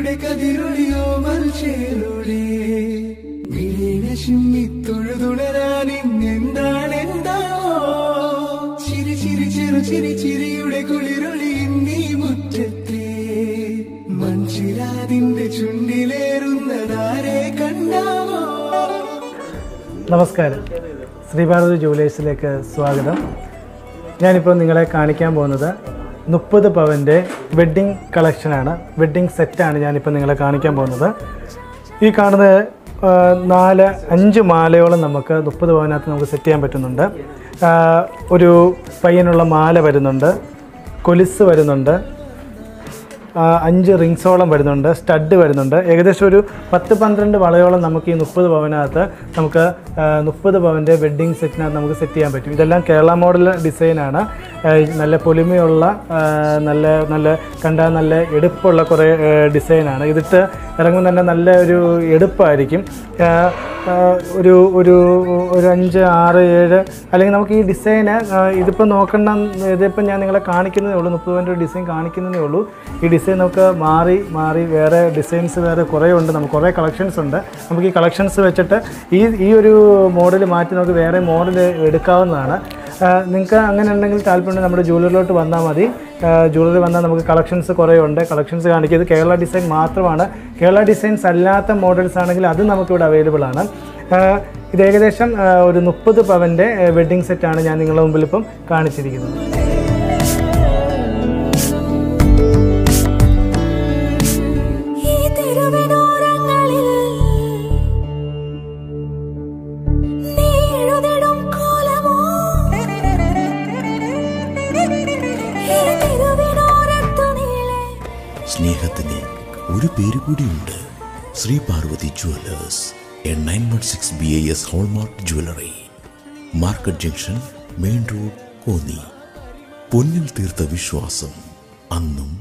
ചിരിയുടെ കതിരൊളിയോ മൽച്ചേലൂടെ വിളീന ചിമ്മി തൊഴുതുടരാൻ എന്താണ് എന്താവോ ചിരി ചിരി ചെറു ചിരി ചിരിയുടെ കുളിരൊളി നീ മുറ്റത്തെ മൺചിരാതിന്റെ ചുണ്ടിലേറുന്നതാരെ കണ്ടാവോ നമസ്കാരം ശ്രീഭാരതി ജുവലേഴ്സിലേക്ക് സ്വാഗതം ഞാനിപ്പോൾ നിങ്ങളെ കാണിക്കാൻ പോകുന്നത് മുപ്പത് പവൻ്റെ വെഡ്ഡിംഗ് കളക്ഷനാണ് വെഡ്ഡിംഗ് സെറ്റാണ് ഞാനിപ്പോൾ നിങ്ങളെ കാണിക്കാൻ പോകുന്നത് ഈ കാണുന്നത് ആ, നാല് അഞ്ച് മാലയോളം നമുക്ക് മുപ്പത് പവനകത്ത് നമുക്ക് സെറ്റ് ചെയ്യാൻ പറ്റുന്നുണ്ട് ആ, ഒരു പയ്യനുള്ള മാല വരുന്നുണ്ട് കൊലുസ് വരുന്നുണ്ട് ആ, അഞ്ച് റിങ്സോളം വരുന്നുണ്ട് സ്റ്റഡ് വരുന്നുണ്ട് ഏകദേശം ഒരു പത്ത് പന്ത്രണ്ട് വളയോളം നമുക്ക് ഈ മുപ്പത് പവനകത്ത് നമുക്ക് മുപ്പത് പവൻ്റെ വെഡ്ഡിങ് സെറ്റിനകത്ത് നമുക്ക് സെറ്റ് ചെയ്യാൻ പറ്റും ഇതെല്ലാം കേരള മോഡൽ ഡിസൈനാണ് ആ, നല്ല പൊലിമയുള്ള ആ, നല്ല നല്ല കണ്ടാൽ നല്ല എടുപ്പുള്ള കുറേ ആ, ഡിസൈനാണ് ഇതിട്ട് ഇറങ്ങുമ്പോൾ തന്നെ നല്ല ഒരു എടുപ്പായിരിക്കും ആ, ആ, ഒരു ഒരു ഒരു അഞ്ച് ആറ് ഏഴ് അല്ലെങ്കിൽ നമുക്ക് ഈ ഡിസൈന് ഇതിപ്പോൾ നോക്കണ്ട ഇതിപ്പോൾ ഞാൻ നിങ്ങളെ കാണിക്കുന്നതേ ഉള്ളൂ മുപ്പത് പവൻ്റെ ഒരു ഡിസൈൻ കാണിക്കുന്നതേ ഉള്ളൂ ഈ ഡിസൈൻ നമുക്ക് മാറി മാറി വേറെ ഡിസൈൻസ് വേറെ കുറേ ഉണ്ട് നമുക്ക് കുറേ കളക്ഷൻസ് ഉണ്ട് നമുക്ക് ഈ കളക്ഷൻസ് വെച്ചിട്ട് ഈ ഈ ഒരു മോഡൽ മാറ്റി നമുക്ക് വേറെ മോഡൽ എടുക്കാവുന്നതാണ് നിങ്ങൾക്ക് അങ്ങനെ ഉണ്ടെങ്കിൽ താല്പര്യം നമ്മുടെ ജ്വല്ലറിലോട്ട് വന്നാൽ മതി ജ്വല്ലറി വന്നാൽ നമുക്ക് കളക്ഷൻസ് കുറേ ഉണ്ട് കളക്ഷൻസ് കാണിക്കുക ഇത് കേരള ഡിസൈൻ മാത്രമാണ് കേരള ഡിസൈൻസ് അല്ലാത്ത മോഡൽസ് ആണെങ്കിൽ അത് നമുക്കിവിടെ അവൈലബിൾ ആണ് ആ, ഇത് ഏകദേശം ആ, ഒരു മുപ്പത് പവൻ്റെ വെഡ്ഡിംഗ് സെറ്റാണ് ഞാൻ നിങ്ങളുടെ മുമ്പിൽ ഇപ്പം കാണിച്ചിരിക്കുന്നത് ഈ തെരുവിനോരങ്ങളിൽ നീ എഴുതിടും കോലമോ ഈ തെരുവിനോരത്തു നീളെ സ്നേഹത്തിന് ഒരു പേര് കൂടിയുണ്ട് Shri Parvathi jewellers A nine one six B I S hallmark jewellery market junction main road Konni പൊന്നിൽ തീർത്ത വിശ്വാസം അന്നും